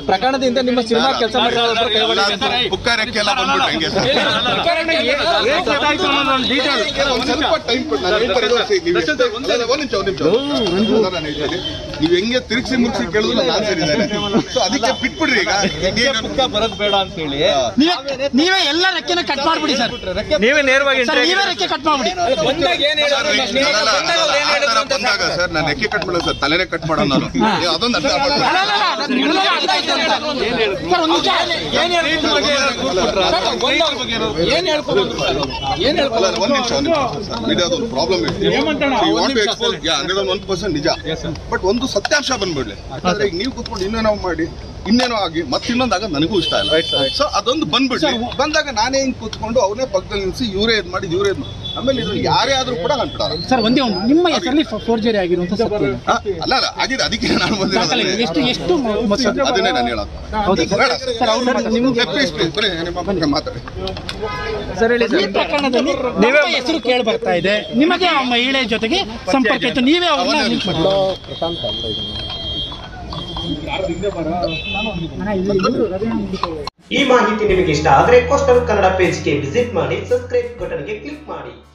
ಪ್ರಕರಣದಿಂದ ನಿಮ್ಮ ಸಿನಿಮಾ ಕೆಲಸ ಮಾಡಿರೋದ್ರ ಕೈವಾಡ ಬುಕ್ಕಾರಕ್ಕೆ ಎಲ್ಲ ಬಂದ್ಬಿಟ್ಟು ಹೆಂಗೆ ಸರ್? ಒಂದ್ ಸ್ವಲ್ಪ ಟೈಮ್ ಕೊಡಿ ನಾನು ಹೇಳ್ತಾ ಇರೋದು ಅಷ್ಟೇ. ನೀವು ಎಷ್ಟೇ- ಅಲ್ಲ, ಅಲ್ಲ, ಒಂದ್ ನಿಮಿಷ ಒಂದ್ ನಿಮಿಷ ಅಲ್ಲ, ನಾನು ಹೇಳ್ತೀನಿ. ನೀವು ಹೆಂಗೆ ತಿರುಗಿಸಿ ಮುಗಿಸಿ ಕೇಳಿದ್ರು ನಾನು ಆನ್ಸರ್ ಇದ್ದಾರೆ ಸೊ ಅದಕ್ಕೆ ಬಿಟ್ಬಿಡ್ರಿ ಈಗ ಈಗ ಪುಕ್ಕ ಬರೋದ್ ಬೇಡ ಅಂತ ಹೇಳಿ ನೀವೇ ನೀವೇ ಎಲ್ಲ ರೆಕ್ಕೆನ ಕಟ್ ಮಾಡ್ಬಿಡಿ ಸರ್ ನೀವೇ ನೇರವಾಗಿ ಸರ್ ನೀವೇ ರೆಕ್ಕೆ ಕಟ್ ಮಾಡ್ಬಿಡಿ ಬಂದಾಗ ಏನ್ ಸರ್, ಅಲ್ಲ, ಆ ಥರ ಬಂದಾಗ ಸರ್ ನಾನು ಎಕ್ಕೆ ಕಟ್ ಮಾಡೋದು ಸರ್ ತಲೆನೇ ಕಟ್ ಮಾಡೋದು ನಾನು ನೀವು ಅದೊಂದು ಅರ್ಥ ಮಾಡ್ಕೊಳ್ಳಿ. ಅಲ್ಲ, ಅಲ್ಲ, ಅಲ್ಲ, ಅದು ನಿಮ್ಗೆಲ್ಲ ಅರ್ಥ ಆಯ್ತು ಅಂತ. ಸರ್ ಒಂದ್ ನಿಮಿಷ ಏನ್ ಏನ್ ಹೇಳ್ಕೊಂಡು ಏನ್ ಅಲ್ಲ, ಅಲ್ಲ, ಒಂದ್ ನಿಮಿಷ ಒಂದ್ ನಿಮಿಷ ಸರ್ ಮೀಡಿಯಾದ ಒಂದು ಪ್ರಾಬ್ಲಮ್ ಇದೆ ಹಂಡ್ರೆಡ್ ಒನ್ ಪರ್ಸೆಂಟ್ ನಿಜ ಬಟ್ ಒಂದು ಸತ್ಯಾಂಶ ಬಂದ್ಬಿಡ್ಲಿ ಯಾಕಂದ್ರೆ ಈಗ ನೀವು ಕೂತ್ಕೊಂಡು ಇನ್ನೇನೋ ಮಾಡಿ ಇನ್ನೇನೋ ಆಗಿ ಮತ್ತೆ ಇನ್ನೊಂದಾಗ ನನಗೂ ಇಷ್ಟ ಇಲ್ಲ ಸೊ ಅದೊಂದು ಬಂದ್ಬಿಡ್ಲಿ ಬಂದಾಗ ನಾನೇ ಹಿಂಗ್ ಕೂತ್ಕೊಂಡು ಅವನೇ ಪಕ್ಕದಲ್ಲಿ ನಿಲ್ಸಿ ಇವರೇ ಇದ್ ಮಾಡಿ ಇವರೇ ಇದ್ ಮಾಡಿ ಆಮೇಲೆ ಇದು ಯಾರೇ ಆದ್ರೂ ಕೂಡ ಅಂಟ್ಬಿಡಾರ ಸರ್ ಒಂದೇ ಒಂದು ನಿಮ್ಮ ಹೆಸರಲ್ಲಿ ಫೋರ್ಜರಿ ಆಗಿರುವಂತ ಸತ್ಯ ಆ, ಅಲ್ಲ ಅಲ್ಲ ಆಗಿದೆ ಅದಕ್ಕೆ ನಾನು ದಾಖಲೆ ಬಂದಿರೋದು ಎಷ್ಟು ಎಷ್ಟು ಮೊತ್ತ? ಅದನ್ನೇ ನಾನು ಹೇಳೋದು ಹೌದಾ ಸರ್? ಬೇಡ ಸರ್ ಅವ್ರು ನಿಮ್ಗೆ ಪ್ಲೀಸ್ ಪ್ಲೀಸ್ ಬರೀ ನಿಮ್ಮ ಬಗ್ಗೆ ಮಾತಾಡಿ ಸರ್ ಹೇಳಿ ಈ ಪ್ರಕರಣದಲ್ಲಿ ನಿಮ್ಮ ಹೆಸರು ಕೇಳಿ ಬರ್ತಾ ಇದೆ ನಿಮಗೆ ಆ ಮಹಿಳೆ ಜೊತೆಗೆ ಸಂಪರ್ಕ ಇತ್ತು ನೀವೇ ಅವ್ರನ್ನ ಲಿಂಕ್ ಮಾಡಿ ಈ ಮಾಹಿತಿ ನಿಮಗೆ ಇಷ್ಟ ಆದರೆ ಕೋಸ್ಟಲ್ ಕನ್ನಡ ಪೇಜ್ಗೆ ವಿಸಿಟ್ ಮಾಡಿ ಸಬ್ಸ್ಕ್ರೈಬ್ ಬಟನ್ಗೆ ಕ್ಲಿಕ್ ಮಾಡಿ